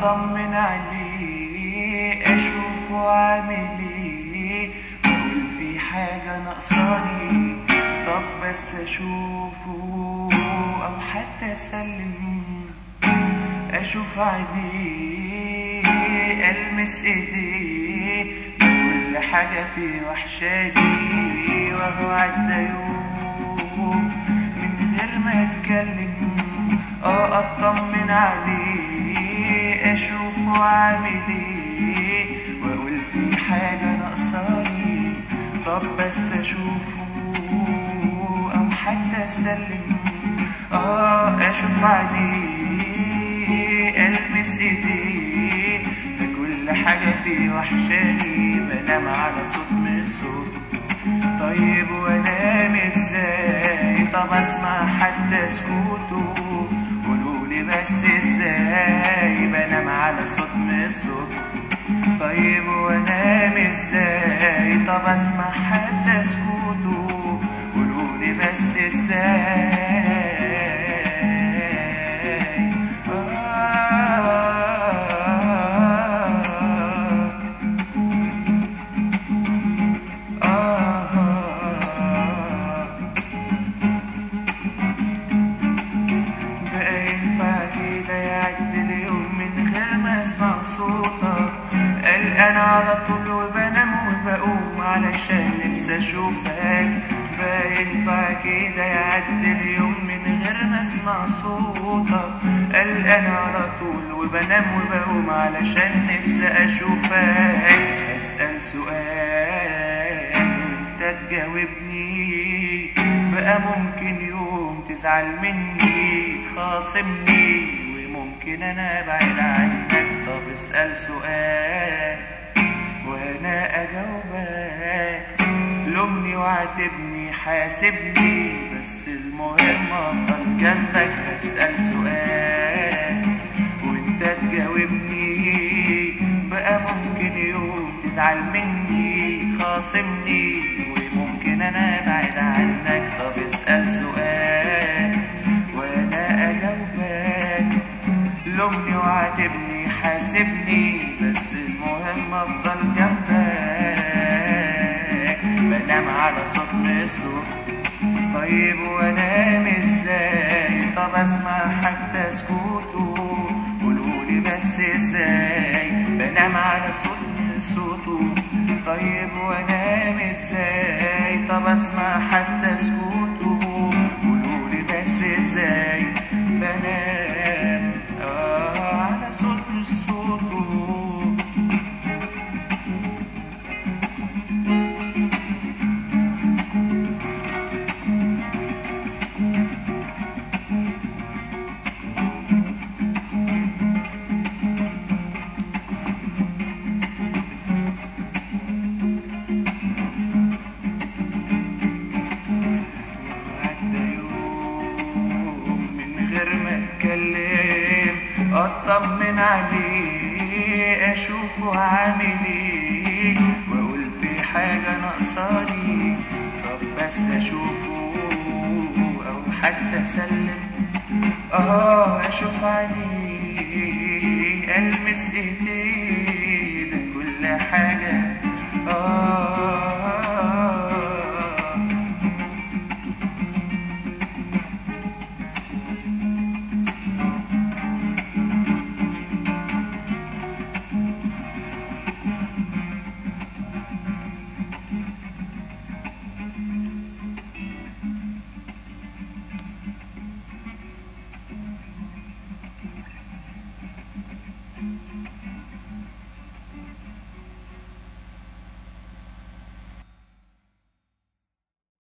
اطمن عليه اشوفه عامل ايه واقول في حاجة ناقصاني طب بس اشوفه او حتى اسلم اشوف عينيه المس ايديه كل حاجة فيه وحشاني وهو عدى يوم من غير ما اتكلم اه اطمن عليه اشوفه عامل ايه واقول في حاجة ناقصاني طب بس اشوفه او حتى اسلم اه اشوف عينيه المس ايديه كل حاجة فيه وحشاني بنام على صوت من صوته طيب وانام ازاي طب اسمع حتى سكوته قولولي بس ازاي بنام على صوت من صوته طيب وانام ازاي طب اسمع حتى سكوته قولولي بس ازاي آه آه بقى ينفع كده يعدي اليوم من غير ما اسمع صوتك قلقان على طول وبنام وبقوم علشان نفسي اشوفك بقى ينفع كده يعدي اليوم من غير ما اسمع صوتك قلقان على طول وبنام وبقوم علشان نفسي اشوفك اسال سؤال وانت تجاوبني بقى ممكن يوم تزعل مني تخاصمني وممكن انا ابعد عنك طب اسأل سؤال وانا اجاوبك لومني وعاتبني حاسبني بس المهم افضل جنبك اسأل سؤال وانت تجاوبني بقى ممكن يوم تزعل مني تخاصمني وممكن انا ابعد عنك طب اسأل سؤال وانا اجاوبك لومني وعاتبني حاسبني بس المهم افضل جنبك بنام على صوت من صوت طيب وانام ازاي طب اسمع حتى سكوته قولولي بس ازاي بنام على صوت من صوته طيب وانام ازاي طب اسمع حتى سكوته قولولي بس ازاي بنام آه على صوت من صوته عدى يوم من غير ما اتكلم اطمن عليه اشوفه عامل ايه واقول في حاجه ناقصاني طب بس اشوفه او حتى اسلم اه اشوف عليه المس ايديه ده كل حاجه